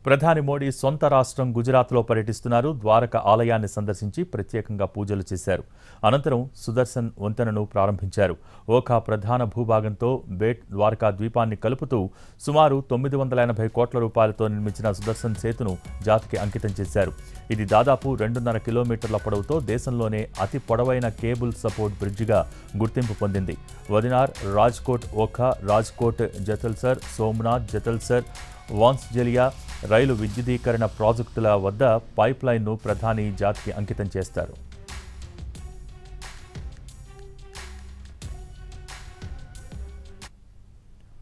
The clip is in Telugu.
ప్రధాని మోడీ సొంత రాష్ట్రం గుజరాత్లో పర్యటిస్తున్నారు ద్వారక ఆలయాన్ని సందర్శించి ప్రత్యేకంగా పూజలు చేశారు అనంతరం సుదర్శన్ వంతెనను ప్రారంభించారు ఓఖా ప్రధాన భూభాగంతో బేట్ ద్వారకా ద్వీపాన్ని కలుపుతూ సుమారు తొమ్మిది వందల ఎనభై కోట్ల రూపాయలతో నిర్మించిన సుదర్శన్ సేతును జాతికి అంకితం చేశారు ఇది దాదాపు రెండున్నర కిలోమీటర్ల పొడవుతో దేశంలోనే అతి పొడవైన కేబుల్ సపోర్ట్ బ్రిడ్జిగా గుర్తింపు పొందింది వదినార్ రాజ్కోట్ ఓఖా రాజ్కోట్ జతల్సర్ సోమనాథ్ జతల్సర్ వాన్స్జలియా రైలు విద్యుదీకరణ ప్రాజెక్టుల వద్ద పైప్ లైన్ను ప్రధాని జాతికి అంకితం చేస్తారు